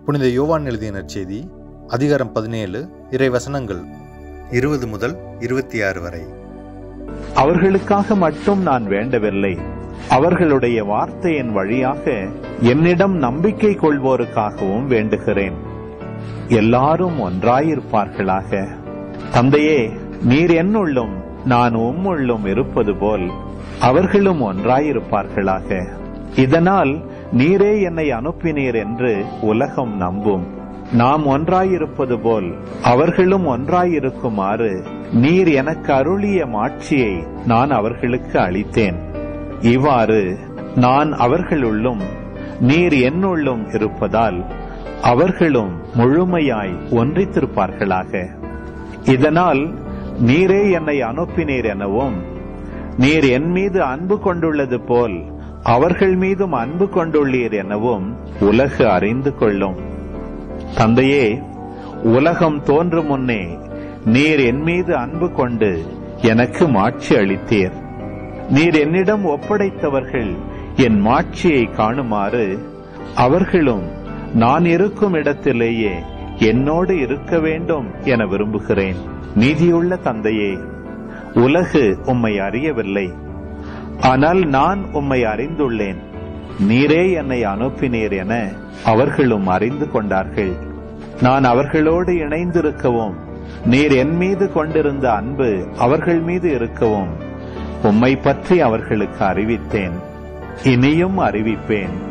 புனித யோவான் எழுதிய நற்செய்தி அதிகாரம் பதினேழு இறை வசனங்கள் இருபது முதல் இருபத்தி ஆறு வரை அவர்களுக்காக மட்டும் நான் வேண்டவில்லை அவர்களுடைய வார்த்தையின் வழியாக என்னிடம் நம்பிக்கை கொள்வோருக்காகவும் வேண்டுகிறேன் எல்லாரும் ஒன்றாயிருப்பார்களாக தந்தையே நீர் என்னுள்ளும் நான் உம்முள்ளும் இருப்பது போல் அவர்களும் ஒன்றாயிருப்பார்களாக இதனால் நீரே என்னை அனுப்பினீர் என்று உலகம் நம்பும் நாம் ஒன்றாயிருப்பது போல் அவர்களும் ஒன்றாயிருக்குமாறு நீர் எனக்கு அருளிய மாட்சியை நான் அவர்களுக்கு அளித்தேன் இவ்வாறு நான் அவர்களுள்ளும் நீர் என்னுள்ளும் இருப்பதால் அவர்களும் முழுமையாய் ஒன்றித்திருப்பார்களாக இதனால் நீரே என்னை அனுப்பினீர் எனவும் நீர் என் மீது அன்பு கொண்டுள்ளது போல் அவர்கள் மீதும் அன்பு கொண்டுள்ளீர் எனவும் உலகு அறிந்து கொள்ளும் தந்தையே உலகம் தோன்றும் முன்னே நீர் என் மீது அன்பு கொண்டு எனக்கு மாட்சி அளித்தீர் நீர் என்னிடம் ஒப்படைத்தவர்கள் என் மாட்சியை காணுமாறு அவர்களும் நான் இருக்கும் இடத்திலேயே என்னோடு இருக்க வேண்டும் என விரும்புகிறேன் நீதியுள்ள தந்தையே உலகு உம்மை அறியவில்லை ஆனால் நான் உம்மை அறிந்துள்ளேன் நீரே என்னை அனுப்பினீர் என அவர்களும் அறிந்து கொண்டார்கள் நான் அவர்களோடு இணைந்திருக்கவும் நீர் என் மீது கொண்டிருந்த அன்பு அவர்கள் மீது இருக்கவும் உம்மை பற்றி அவர்களுக்கு அறிவித்தேன் இனியும் அறிவிப்பேன்